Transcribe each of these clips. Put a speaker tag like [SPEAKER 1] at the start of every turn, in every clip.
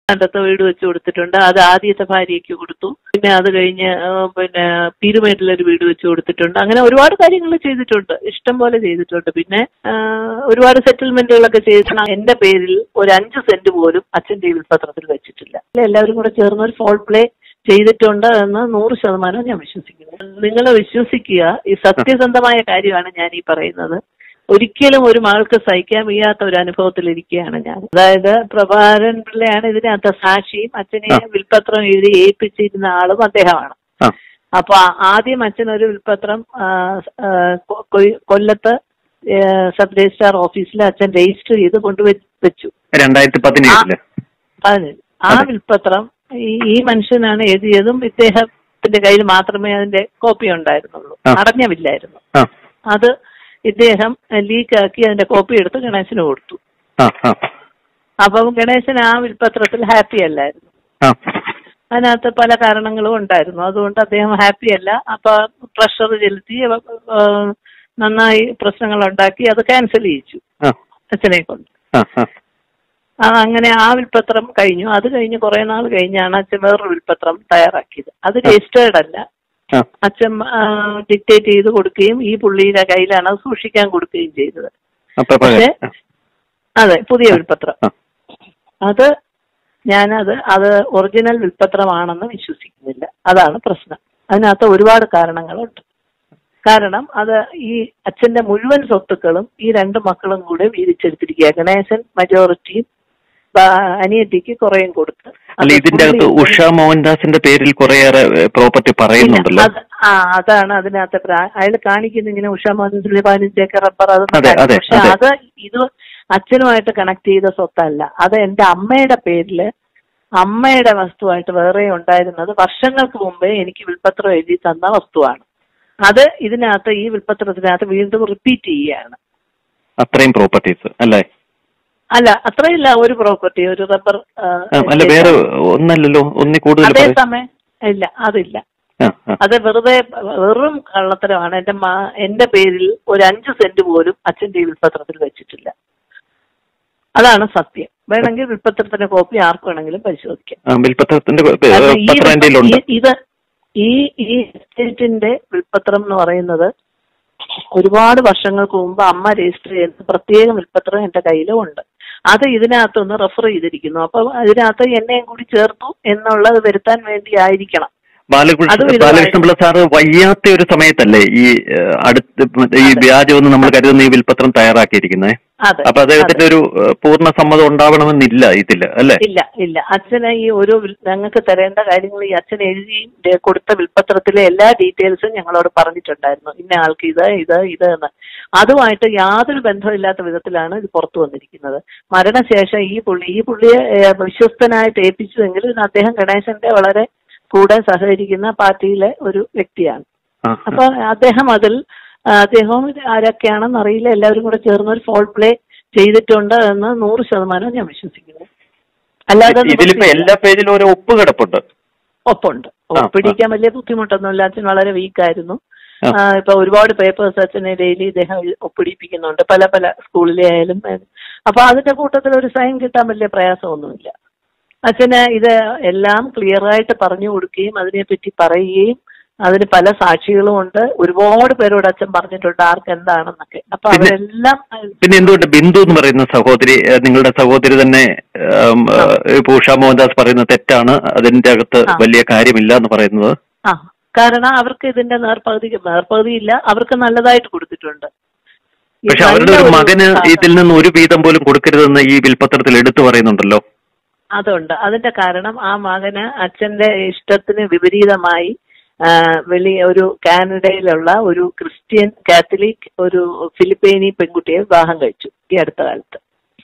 [SPEAKER 1] അടുത്ത വീട് വെച്ച് കൊടുത്തിട്ടുണ്ട് അത് ആദ്യത്തെ ഭാര്യയ്ക്ക് കൊടുത്തു പിന്നെ അത് കഴിഞ്ഞ് ആ, പിന്നെ പീരുമേട്ടിലൊരു വീട് വെച്ച് കൊടുത്തിട്ടുണ്ട് അങ്ങനെ ഒരുപാട് കാര്യങ്ങൾ ചെയ്തിട്ടുണ്ട് ഇഷ്ടം പോലെ ചെയ്തിട്ടുണ്ട് പിന്നെ ആ, ഒരുപാട് സെറ്റിൽമെന്റുകളൊക്കെ ചെയ്തിട്ടുണ്ട് എന്റെ പേരിൽ ഒരു അഞ്ച് സെന്റ് പോലും അച്ഛന്റെ വിൽപത്രത്തിൽ വെച്ചിട്ടില്ല എല്ലാവരും കൂടെ ചേർന്ന് ഒരു ഫോൾ പ്ലേ ചെയ്തിട്ടുണ്ട് എന്ന് നൂറ് ശതമാനം ഞാൻ വിശ്വസിക്കുന്നു നിങ്ങൾ വിശ്വസിക്കുക ഈ സത്യസന്ധമായ കാര്യമാണ് ഞാൻ ഈ പറയുന്നത് ഒരിക്കലും ഒരു മകൾക്ക് സഹിക്കാൻ വയ്യാത്ത ഒരു അനുഭവത്തിലിരിക്കുകയാണ് ഞാൻ അതായത് പ്രഭാകരൻ പിള്ളയാണ് ഇതിനകത്ത് സാക്ഷിയും അച്ഛനെ
[SPEAKER 2] ആ.
[SPEAKER 1] വിൽപത്രം എഴുതി ഏൽപ്പിച്ചിരുന്ന ആളും അദ്ദേഹമാണ്
[SPEAKER 2] ആ
[SPEAKER 1] അപ്പൊ ആ- ആദ്യം അച്ഛൻ ഒരു വിൽപത്രം ആ, ആ, കൊ- കൊയ്- കൊല്ലത്ത് ഏ, സബ് രജിസ്ട്രാർ ഓഫീസിൽ അച്ഛൻ രജിസ്റ്റർ ചെയ്ത് കൊണ്ടുവച്ച് വെച്ചു
[SPEAKER 2] രണ്ടായിരത്തി പതിനേഴില്
[SPEAKER 1] പതിനേഴ് ആ
[SPEAKER 2] അതെ.
[SPEAKER 1] വിൽപത്രം ഈ ഈ മനുഷ്യനാണ് എഴുതിയതും ഇദ്ദേഹത്തിന്റെ കയ്യിൽ മാത്രമേ അതിന്റെ കോപ്പി ഉണ്ടായിരുന്നുള്ളൂ
[SPEAKER 2] ആ.
[SPEAKER 1] അടഞ്ഞമില്ലായിരുന്നു
[SPEAKER 2] ആ
[SPEAKER 1] അത് ഇദ്ദേഹം ലീക്കാക്കി അതിന്റെ കോപ്പി എടുത്ത് ഗണേശന് കൊടുത്തു
[SPEAKER 2] ആ ആ
[SPEAKER 1] അപ്പം ഗണേശൻ ആ വിൽപത്രത്തിൽ ഹാപ്പി അല്ലായിരുന്നു
[SPEAKER 2] ആ
[SPEAKER 1] അതിനകത്ത് പല കാരണങ്ങളും ഉണ്ടായിരുന്നു അതുകൊണ്ട് അദ്ദേഹം ഹാപ്പി അല്ല അപ്പൊ പ്രഷർ ചെലുത്തി ആ, നന്നായി പ്രശ്നങ്ങൾ ഉണ്ടാക്കി അത് ക്യാൻസൽ ചെയ്യിച്ചു
[SPEAKER 2] ആ
[SPEAKER 1] അച്ഛനെ കൊണ്ട്
[SPEAKER 2] ആ ആ
[SPEAKER 1] ആ അങ്ങനെ ആ വിൽപത്രം കഴിഞ്ഞു അത് കഴിഞ്ഞ് കുറെ നാൾ കഴിഞ്ഞാണ് അച്ഛൻ വേറൊരു വിൽപത്രം തയ്യാറാക്കിയത് അത് രജിസ്റ്റേർഡ് അല്ല
[SPEAKER 2] ആ
[SPEAKER 1] അച്ഛൻ ഡിക്റ്റേറ്റ് ചെയ്ത് കൊടുക്കുകയും ഈ പുള്ളിയുടെ കയ്യിലാണ് അത് സൂക്ഷിക്കാൻ കൊടുക്കുകയും ചെയ്തത്
[SPEAKER 2] അപ്പൊ
[SPEAKER 1] പക്ഷേ അതെ പുതിയ വിൽപത്രം
[SPEAKER 2] ആ
[SPEAKER 1] അത് ഞാനത് അത് ഒറിജിനൽ വിൽപത്രമാണെന്ന് വിശ്വസിക്കുന്നില്ല അതാണ് പ്രശ്നം അതിനകത്ത് ഒരുപാട് കാരണങ്ങളുണ്ട് കാരണം അത് ഈ അച്ഛന്റെ മുഴുവൻ സ്വത്തുക്കളും ഈ രണ്ട് മക്കളും കൂടെ വീതിച്ചെടുത്തിരിക്കുക ഗണേശൻ മജോറിറ്റിയും ബാ- അനിയത്തിക്ക് കുറേയും കൊടുത്ത്
[SPEAKER 2] അല്ല
[SPEAKER 1] അത്
[SPEAKER 2] ഇതിന്റെ അകത്ത്
[SPEAKER 1] പുള്ളി-
[SPEAKER 2] ഉഷ മോഹൻദാസിന്റെ പേരിൽ കുറേയേറെ പ്രോപ്പർട്ടി പറയുന്നുണ്ടല്ലോ
[SPEAKER 1] അത് ആ അതാണ് അതിനകത്ത് പ്ര- അയാൾ കാണിക്കുന്ന ഇങ്ങനെ ഉഷ മനസ്സിൽ പതിനഞ്ചേക്കർ റബ്ബർ അതൊന്നും
[SPEAKER 2] അതെ, അതെ,
[SPEAKER 1] പക്ഷെ
[SPEAKER 2] അതെ.
[SPEAKER 1] അത് ഇത് അച്ഛനുമായിട്ട് കണക്ട് ചെയ്ത സ്വത്തല്ല അത് എന്റെ അമ്മയുടെ പേരില് അമ്മയുടെ വസ്തുവായിട്ട് വേറെ ഉണ്ടായിരുന്നത് വർഷങ്ങൾക്ക് മുമ്പേ എനിക്ക് വിൽപ്പത്രം എഴുതി തന്ന വസ്തുവാണ് അത് ഇതിനകത്ത് ഈ വിൽപ്പത്രത്തിനകത്ത് വീണ്ടും റിപ്പീറ്റ് ചെയ്യുകയാണ്
[SPEAKER 2] അത്രയും പ്രോപ്പർട്ടീസ് അല്ലേ
[SPEAKER 1] അല്ല അത്രയില്ല ഒരു പ്രോപ്പർട്ടി ഒരു റബ്ബർ
[SPEAKER 2] ആ, അല്ല വേറെ ഒന്നല്ലല്ലോ ഒന്നി കൂടുതൽ പറയും
[SPEAKER 1] അതേസമയം ഇല്ല അതില്ല
[SPEAKER 2] ആ ആ
[SPEAKER 1] അത് വെറുതെ വെറും കള്ളത്തരമാണ് എന്റെ മാ എന്റെ പേരിൽ ഒരു അഞ്ച് സെന്റ് പോലും അച്ഛന്റെ ഈ വിൽപ്പത്രത്തിൽ വെച്ചിട്ടില്ല അതാണ് സത്യം വേണമെങ്കിൽ വിൽപ്പത്രത്തിന്റെ കോപ്പി ആർക്ക് വേണമെങ്കിലും പരിശോധിക്കാം
[SPEAKER 2] ആ, വിൽപ്പത്രത്തിന്റെ
[SPEAKER 1] കാരണം ഈ
[SPEAKER 2] പത്രം എന്റെ കയ്യിലുണ്ട്
[SPEAKER 1] ഈ- ഇത് ഈ ഈ എസ്റ്റേറ്റിന്റെ വിൽപ്പത്രം എന്ന് പറയുന്നത് ഒരുപാട് വർഷങ്ങൾക്ക് മുമ്പ് അമ്മ രജിസ്റ്റർ ചെയ്ത പ്രത്യേക വിൽപ്പത്രം എന്റെ കയ്യിലും ഉണ്ട് അത് ഇതിനകത്തൊന്ന് റെഫർ ചെയ്തിരിക്കുന്നു അപ്പൊ അതിനകത്ത് എന്നെയും കൂടി ചേർത്തു എന്നുള്ളത് വരുത്താൻ വേണ്ടി ആയിരിക്കണം അത്
[SPEAKER 2] ബാലകൃഷ്ണ
[SPEAKER 1] വിധമായി-
[SPEAKER 2] ബാലകൃഷ്ണപിള്ള സാറ് വയ്യാത്ത ഒരു സമയത്തല്ലേ ഈ ഏഹ്, അടുത്ത് ഈ
[SPEAKER 1] അതെ.
[SPEAKER 2] വ്യാജമെന്ന് നമ്മൾ കരുതുന്ന ഈ വിൽപ്പത്രം തയ്യാറാക്കിയിരിക്കുന്നത്
[SPEAKER 1] അതെ
[SPEAKER 2] അപ്പൊ അദ്ദേഹത്തിന്റെ
[SPEAKER 1] അതെ.
[SPEAKER 2] ഒരു ഏഹ്, പൂർണ്ണ സമ്മതം ഉണ്ടാവണമെന്നില്ല ഇതില് അല്ലേ
[SPEAKER 1] ഇല്ല ഇല്ല അച്ഛന് ഈ ഒരു വിൽ- ഞങ്ങൾക്ക് തരേണ്ട കാര്യങ്ങൾ ഈ അച്ഛൻ എഴുതി ദേ കൊടുത്ത വിൽപ്പത്രത്തിലെ എല്ലാ ഡീറ്റെയിൽസും ഞങ്ങളോട് പറഞ്ഞിട്ടുണ്ടായിരുന്നു ഇന്ന ആൾക്ക് ഇത് ഇത് ഇത് എന്ന് അതുമായിട്ട് യാതൊരു ബന്ധമില്ലാത്ത വിധത്തിലാണ് ഇത് പുറത്തു വന്നിരിക്കുന്നത് മരണശേഷം ഈ പുള്ളി ഈ പുള്ളിയെ ഏഹ്, വിശ്വസ്തനായിട്ട് ഏൽപ്പിച്ചുവെങ്കിലും ഇത് അദ്ദേഹം ഗണേശന്റെ വളരെ കൂടെ സഹകരിക്കുന്ന പാർട്ടിയിലെ ഒരു വ്യക്തിയാണ്
[SPEAKER 2] ആ,
[SPEAKER 1] അപ്പൊ അദ്ദേഹം അതിൽ ആ, അദ്ദേഹവും ഇത് ആരൊക്കെയാണെന്ന് അറിയില്ല എല്ലാവരും കൂടെ ചേർന്ന് ഒരു ഫോൾ പ്ലേ ചെയ്തിട്ടുണ്ട് എന്ന് നൂറ് ശതമാനം ഞാൻ വിശ്വസിക്കുന്നു അല്ലാതെ
[SPEAKER 2] ഇതിലിപ്പോ
[SPEAKER 1] നിവൃത്തിയില്ല.
[SPEAKER 2] എല്ലാ പേജിലും ഒരു ഒപ്പ് കിടപ്പുണ്ട്
[SPEAKER 1] ഒപ്പുണ്ട്
[SPEAKER 2] ആ,
[SPEAKER 1] ഒപ്പിടിക്കാൻ വലിയ ബുദ്ധിമുട്ടൊന്നുമില്ല അച്ഛൻ വളരെ വീക്കായിരുന്നു
[SPEAKER 2] ആ.
[SPEAKER 1] ആ, ഇപ്പൊ ഒരുപാട് പേപ്പേഴ്സ് അച്ഛനെ ഡെയിലി ഇദ്ദേഹം ഒപ്പിടിപ്പിക്കുന്നുണ്ട് പല പല സ്കൂളിലെ ആയാലും ഏ, അപ്പൊ അതിന്റെ കൂട്ടത്തിൽ ഒരു സൈൻ കിട്ടാൻ വലിയ പ്രയാസമൊന്നുമില്ല അച്ഛന് ഇത് എല്ലാം ക്ലിയർ ആയിട്ട് പറഞ്ഞു കൊടുക്കുകയും അതിനെപ്പറ്റി പറയുകയും അതിന് പല സാക്ഷികളും ഉണ്ട് ഒരുപാട് പേരോട് അച്ഛൻ പറഞ്ഞിട്ടുണ്ട് ആർക്ക് എന്താണെന്നൊക്കെ അപ്പൊ
[SPEAKER 2] പിന്നെ-
[SPEAKER 1] അവരെല്ലാം
[SPEAKER 2] പിന്നെ എന്തുകൊണ്ട് ബിന്ദു എന്ന് പറയുന്ന സഹോദരി ഏഹ്, നിങ്ങളുടെ സഹോദരി തന്നെ ഏം, ഏഹ്, ഇപ്പൊ ഉഷ മോഹൻദാസ് പറയുന്നത് തെറ്റാണ് അതിന്റെ അകത്ത്
[SPEAKER 1] ആ.
[SPEAKER 2] വലിയ കാര്യമില്ല എന്ന് പറയുന്നത്
[SPEAKER 1] ആ കാരണം അവർക്ക് ഇതിന്റെ നേർപകുതി നേർപകുതി ഇല്ല അവർക്ക് നല്ലതായിട്ട് കൊടുത്തിട്ടുണ്ട് ഈ
[SPEAKER 2] പക്ഷെ അവരുടെ
[SPEAKER 1] നല്ല
[SPEAKER 2] ഒരു
[SPEAKER 1] ഒരു
[SPEAKER 2] മകന്
[SPEAKER 1] സാധനം-
[SPEAKER 2] ഇതിൽ നിന്ന് ഒരു വീതം പോലും കൊടുക്കരുതെന്ന് ഈ വിൽപ്പത്രത്തിൽ എടുത്തു പറയുന്നുണ്ടല്ലോ
[SPEAKER 1] അതുണ്ട് അതിന്റെ കാരണം ആ മകന് അച്ഛന്റെ ഇഷ്ടത്തിന് വിപരീതമായി ആ, വലിയ ഒരു കാനഡയിലുള്ള ഒരു ക്രിസ്ത്യൻ കാത്തലിക് ഒരു ഫിലിപ്പീനി പെൺകുട്ടിയെ വിവാഹം കഴിച്ചു ഈ അടുത്ത കാലത്ത്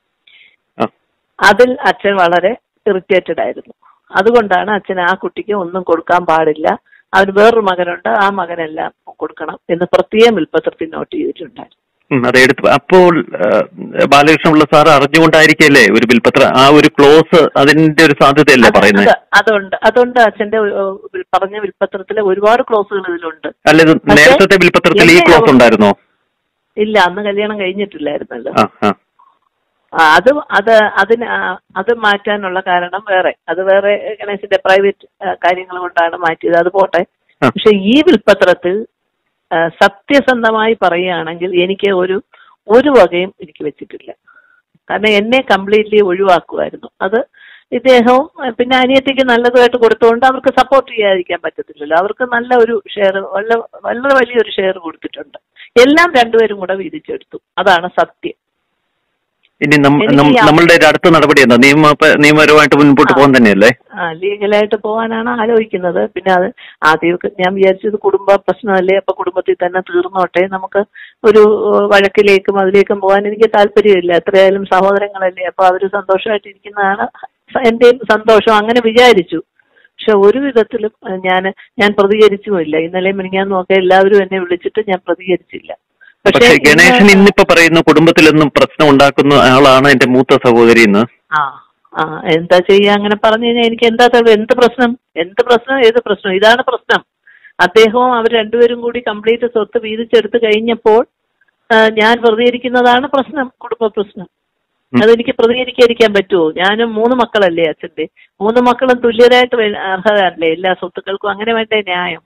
[SPEAKER 2] ആ.
[SPEAKER 1] അതിൽ അച്ഛൻ വളരെ ഇറിറ്റേറ്റഡ് ആയിരുന്നു അതുകൊണ്ടാണ് അച്ഛൻ ആ കുട്ടിക്ക് ഒന്നും കൊടുക്കാൻ പാടില്ല അവന് വേറൊരു മകനുണ്ട് ആ മകനെല്ലാം കൊടുക്കണം എന്ന് പ്രത്യേകം വിൽപ്പത്രത്തിൽ നോട്ട് ചെയ്തിട്ടുണ്ടായിരുന്നു
[SPEAKER 2] ഉം, അത് എടുത്ത് അപ്പോൾ ഏഹ്, ബാലകൃഷ്ണപിള്ള സാർ അറിഞ്ഞുകൊണ്ടായിരിക്കല്ലേ ഒരു വിൽപ്പത്ര ആ ഒരു ക്ലോസ് അതിന്റെ ഒരു സാധ്യതയല്ലേ
[SPEAKER 1] അത്
[SPEAKER 2] പറയുന്നത്
[SPEAKER 1] അത് അതുണ്ട് അതുകൊണ്ട് അച്ഛന്റെ ഒരു, ഏഹ്, പറഞ്ഞ വിൽപ്പത്രത്തിലെ ഒരുപാട് ക്ലോസുകൾ ഇതിലുണ്ട്
[SPEAKER 2] അല്ല ഇത്
[SPEAKER 1] പക്ഷേ
[SPEAKER 2] നേരത്തെ വിൽപ്പത്രത്തിൽ ഈ
[SPEAKER 1] എന്നെ
[SPEAKER 2] ക്ലോസ്
[SPEAKER 1] അവർ-
[SPEAKER 2] ഉണ്ടായിരുന്നോ
[SPEAKER 1] ഇല്ല അന്ന് കല്യാണം കഴിഞ്ഞിട്ടില്ലായിരുന്നല്ലോ
[SPEAKER 2] ആ ആ
[SPEAKER 1] ആ, അത് അത് അതിന് ആ, അത് മാറ്റാനുള്ള കാരണം വേറെ അത് വേറെ ഗണേശന്റെ പ്രൈവറ്റ് കാര്യങ്ങൾ കൊണ്ടാണ് മാറ്റിയത് അത് പോട്ടെ
[SPEAKER 2] ആ.
[SPEAKER 1] പക്ഷെ ഈ വിൽപ്പത്രത്തിൽ ആ, സത്യസന്ധമായി പറയുകയാണെങ്കിൽ എനിക്ക് ഒരു ഒരു വകയും എനിക്ക് വെച്ചിട്ടില്ല കാരണം എന്നെ കംപ്ലീറ്റ്ലി ഒഴിവാക്കുമായിരുന്നു അത് ഇദ്ദേഹവും ആ, പിന്നെ അനിയത്തിക്ക് നല്ലതായിട്ട് കൊടുത്തുകൊണ്ട് അവർക്ക് സപ്പോർട്ട് ചെയ്യാതിരിക്കാൻ പറ്റത്തില്ലല്ലോ അവർക്ക് നല്ല ഒരു ഷെയർ വളരെ വളരെ വലിയൊരു ഷെയർ കൊടുത്തിട്ടുണ്ട് എല്ലാം രണ്ടുപേരും കൂടെ വീതിച്ചെടുത്തു അതാണ് സത്യം
[SPEAKER 2] ഇനി നം-
[SPEAKER 1] എനിക്ക്
[SPEAKER 2] നം-
[SPEAKER 1] യാ-
[SPEAKER 2] നമ്മളുടെ ഒരു അടുത്ത നടപടി എന്താ നിയമ നിയമപരമായിട്ട് മുൻപോട്ട്
[SPEAKER 1] ആ.
[SPEAKER 2] പോകാൻ തന്നെയല്ലേ
[SPEAKER 1] ആ ലീഗലായിട്ട് പോകാനാണ് ആലോചിക്കുന്നത് പിന്നെ അത് ആദ്യമൊക്കെ ഞാൻ വിചാരിച്ചത് കുടുംബ പ്രശ്നമല്ലേ അപ്പൊ കുടുംബത്തിൽ തന്നെ തീർന്നോട്ടെ നമുക്ക് ഒരു ഏഹ്, വഴക്കിലേക്കും അതിലേക്കും പോകാൻ എനിക്ക് താല്പര്യമില്ല എത്രയായാലും സഹോദരങ്ങളല്ലേ അപ്പൊ അവര് സന്തോഷമായിട്ടിരിക്കുന്നതാണ് എന്റെയും സന്തോഷം അങ്ങനെ വിചാരിച്ചു പക്ഷെ ഒരു വിധത്തിലും ഞാൻ ഞാൻ പ്രതികരിച്ചുമില്ല ഇന്നലെ മിനിങ്ങാന്ന് നോക്കെ എല്ലാവരും എന്നെ വിളിച്ചിട്ട് ഞാൻ പ്രതികരിച്ചില്ല
[SPEAKER 2] പക്ഷെ ഗണേശൻ
[SPEAKER 1] ഇന്ന്
[SPEAKER 2] ഇന്നിപ്പോ പറയുന്നു കുടുംബത്തിലൊന്നും പ്രശ്നം ഉണ്ടാക്കുന്ന ആളാണ് എന്റെ മൂത്ത സഹോദരി എന്ന്
[SPEAKER 1] ആ ആ എന്താ ചെയ്യാ അങ്ങനെ പറഞ്ഞു കഴിഞ്ഞാൽ എനിക്ക് എന്താ തെളിവ് എന്ത് പ്രശ്നം എന്ത് പ്രശ്നം ഏത് പ്രശ്നം ഇതാണ് പ്രശ്നം അദ്ദേഹവും അവർ രണ്ടുപേരും കൂടി കംപ്ലീറ്റ് സ്വത്ത് വീതിച്ചെടുത്ത് കഴിഞ്ഞപ്പോൾ ആ, ഞാൻ പ്രതികരിക്കുന്നതാണ് പ്രശ്നം കുടുംബ പ്രശ്നം
[SPEAKER 2] ഉം.
[SPEAKER 1] അതെനിക്ക് പ്രതികരിക്കാതിരിക്കാൻ പറ്റുമോ ഞാനും മൂന്ന് മക്കളല്ലേ അച്ഛന്റെ മൂന്ന് മക്കളും തുല്യരായിട്ട് വേ- അർഹതല്ലേ എല്ലാ സ്വത്തുക്കൾക്കും അങ്ങനെ വേണ്ടേ ന്യായം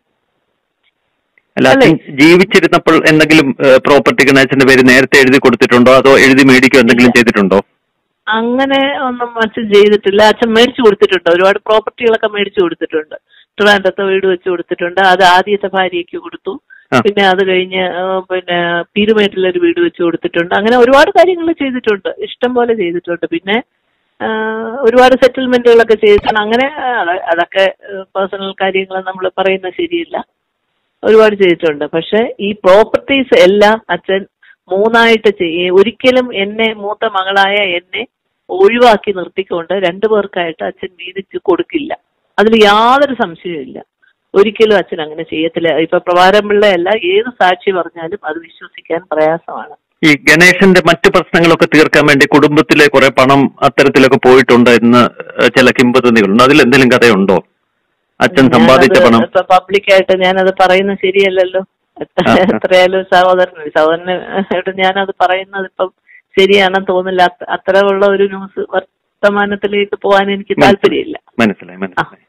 [SPEAKER 2] അല്ല അച്ഛൻ ജീവിച്ചിരുന്നപ്പോൾ എന്തെങ്കിലും പ്രോപ്പർട്ടി ഗണേശന്റെ പേര് നേരത്തെ എഴുതി കൊടുത്തിട്ടുണ്ടോ അതോ എഴുതി മേടിക്കോ എന്തെങ്കിലും ചെയ്തിട്ടുണ്ടോ
[SPEAKER 1] അങ്ങനെ ഒന്നും അച്ഛൻ ചെയ്തിട്ടില്ല അച്ഛൻ മേടിച്ചു കൊടുത്തിട്ടുണ്ട് ഒരുപാട് പ്രോപ്പർട്ടികളൊക്കെ മേടിച്ചു കൊടുത്തിട്ടുണ്ട് ട്രിവാൻഡ്രത്ത് വീട് വെച്ച് കൊടുത്തിട്ടുണ്ട് അത് ആദ്യത്തെ ഭാര്യയ്ക്ക് കൊടുത്തു
[SPEAKER 2] ആ.
[SPEAKER 1] പിന്നെ അത് കഴിഞ്ഞ് ആ, പിന്നെ പീരുമേട്ടിലൊരു വീട് വെച്ച് കൊടുത്തിട്ടുണ്ട് അങ്ങനെ ഒരുപാട് കാര്യങ്ങൾ ചെയ്തിട്ടുണ്ട് ഇഷ്ടം പോലെ ചെയ്തിട്ടുണ്ട് പിന്നെ ആ, ഒരുപാട് സെറ്റിൽമെന്റുകളൊക്കെ ചെയ്തിട്ടുണ്ട് അങ്ങനെ ആ, അത- അതൊക്കെ പേഴ്സണൽ കാര്യങ്ങൾ നമ്മൾ പറയുന്നത് ശരിയല്ല ഒരുപാട് ചെയ്തിട്ടുണ്ട് പക്ഷെ ഈ പ്രോപ്പർട്ടീസ് എല്ലാം അച്ഛൻ മൂന്നായിട്ട് ചെയ്യ ഒരിക്കലും എന്നെ മൂത്ത മകളായ എന്നെ ഒഴിവാക്കി നിർത്തിക്കൊണ്ട് രണ്ടു പേർക്കായിട്ട് അച്ഛൻ വീതിച്ച് കൊടുക്കില്ല അതിൽ യാതൊരു സംശയവുമില്ല ഒരിക്കലും അച്ഛൻ അങ്ങനെ ചെയ്യത്തില്ല ഇപ്പൊ പ്രഭാരം പിള്ളയല്ല ഏത് സാക്ഷി പറഞ്ഞാലും അത് വിശ്വസിക്കാൻ പ്രയാസമാണ്
[SPEAKER 2] ഈ ഗണേശന്റെ മറ്റു പ്രശ്നങ്ങളൊക്കെ തീർക്കാൻ വേണ്ടി കുടുംബത്തിലെ കുറെ പണം അത്തരത്തിലൊക്കെ പോയിട്ടുണ്ട് എന്ന് ഏഹ്, ചില കിംവദന്തികളുണ്ട് അതിൽ എന്തെങ്കിലും കഥയുണ്ടോ അച്ഛൻ സമ്പാദിച്ച പണം
[SPEAKER 1] ഇപ്പൊ പബ്ലിക്കായിട്ട് ഞാനത് പറയുന്നത് ശരിയല്ലല്ലോ
[SPEAKER 2] ആ.
[SPEAKER 1] എത്രയായാലും സഹോദരൻ സഹോദരന് ആയിട്ട് ഞാനത് പറയുന്നത് ഇപ്പം ശരിയാണെന്ന് തോന്നില്ല അത്ര- അത്തരമുള്ള ഒരു ന്യൂസ് വർത്തമാനത്തിലേക്ക് പോകാൻ എനിക്ക് താല്പര്യമില്ല
[SPEAKER 2] മനസ്സിലായി മനസ്സിലായി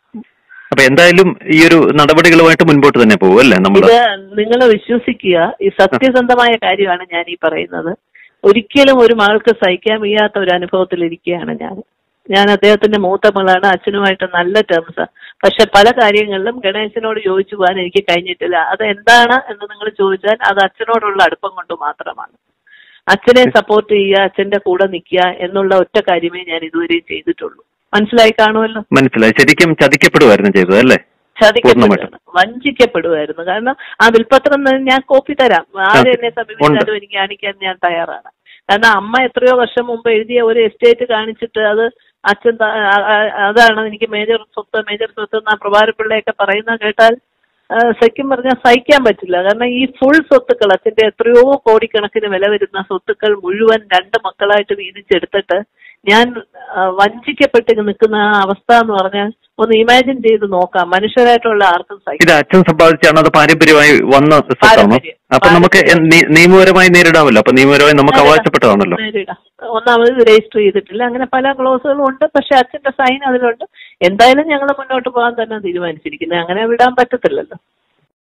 [SPEAKER 2] അപ്പൊ എന്തായാലും ഈ ഒരു നടപടികളുമായിട്ട് മുൻപോട്ട് തന്നെ പോകും അല്ലേ നമ്മൾ
[SPEAKER 1] ഇത് നിങ്ങൾ വിശ്വസിക്കുക ഈ സത്യസന്ധമായ കാര്യമാണ് ഞാൻ ഈ പറയുന്നത് ഒരിക്കലും ഒരു മകൾക്ക് സഹിക്കാൻ വയ്യാത്ത ഒരു അനുഭവത്തിൽ ഇരിക്കുകയാണ് ഞാൻ ഞാൻ അദ്ദേഹത്തിന്റെ മൂത്ത മകളാണ് അച്ഛനുമായിട്ട് നല്ല ടേംസ് പക്ഷെ പല കാര്യങ്ങളിലും ഗണേശനോട് ചോദിച്ചു പോകാൻ എനിക്ക് കഴിഞ്ഞിട്ടില്ല അത് എന്താണ് എന്ന് നിങ്ങൾ ചോദിച്ചാൽ അത് അച്ഛനോടുള്ള അടുപ്പം കൊണ്ട് മാത്രമാണ് അച്ഛനെ സപ്പോർട്ട് ചെയ്യുക അച്ഛന്റെ കൂടെ നിൽക്കുക എന്നുള്ള ഒറ്റ കാര്യമേ ഞാൻ ഇതുവരെ ചെയ്തിട്ടുള്ളൂ മനസ്സിലായി കാണുമല്ലോ
[SPEAKER 2] മനസ്സിലായി ശരിക്കും ചതിക്കപ്പെടുമായിരുന്നു ചെയ്തത് അല്ലേ
[SPEAKER 1] ചതിക്കപ്പെടുകയാണ് വഞ്ചിക്കപ്പെടുമായിരുന്നു കാരണം ആ വിൽപ്പത്രം തന്നെ ഞാൻ കോപ്പി തരാം ആരും എന്നെ സമീപിച്ചാലും എനിക്ക് കാണിക്കാൻ ഞാൻ തയ്യാറാണ് കാരണം അമ്മ എത്രയോ വർഷം മുമ്പ് എഴുതിയ ഒരു എസ്റ്റേറ്റ് കാണിച്ചിട്ട് അത് അച്ഛൻ ത- ആ- ആ- അതാണ് എനിക്ക് മേജർ സ്വത്ത് മേജർ സ്വത്ത് എന്നാ പ്രഭാരപ്പിള്ളയൊക്കെ പറയുന്ന കേട്ടാൽ ആ, ശരിക്കും പറഞ്ഞാൽ സഹിക്കാൻ പറ്റില്ല കാരണം ഈ ഫുൾ സ്വത്തുക്കൾ അച്ഛന്റെ എത്രയോ കോടിക്കണക്കിന് വില വരുന്ന സ്വത്തുക്കൾ മുഴുവൻ രണ്ട് മക്കളായിട്ട് വീതിച്ചെടുത്തിട്ട് ഞാൻ ആ, വഞ്ചിക്കപ്പെട്ട് നിൽക്കുന്ന ആ അവസ്ഥ എന്ന് പറഞ്ഞാൽ ഒന്ന് ഇമാജിൻ ചെയ്ത് നോക്കാം മനുഷ്യരായിട്ടുള്ള ആർക്കും
[SPEAKER 2] ഇത്
[SPEAKER 1] സഹിക്കാം
[SPEAKER 2] അച്ഛൻ സമ്പാദിച്ചാണ് അത് പാരമ്പര്യമായി വന്ന സ്വത്താണോ
[SPEAKER 1] പാരമ്പര്യം.
[SPEAKER 2] അപ്പൊ നമുക്ക് എ- നി- നിയമപരമായി നേരിടാമല്ലോ അപ്പൊ നിയമപരമായി നമുക്ക്
[SPEAKER 1] നേരിടാം.
[SPEAKER 2] അവകാശപ്പെട്ടതാണല്ലോ
[SPEAKER 1] നേരിടാം. ഒന്നാമത് രജിസ്റ്റർ ചെയ്തിട്ടില്ല അങ്ങനെ പല ക്ലോസുകളും ഉണ്ട് പക്ഷെ അച്ഛന്റെ സൈൻ അതിലുണ്ട് എന്തായാലും ഞങ്ങൾ മുന്നോട്ട് പോകാൻ തന്നെ തീരുമാനിച്ചിരിക്കുന്നത് അങ്ങനെ വിടാൻ പറ്റത്തില്ലല്ലോ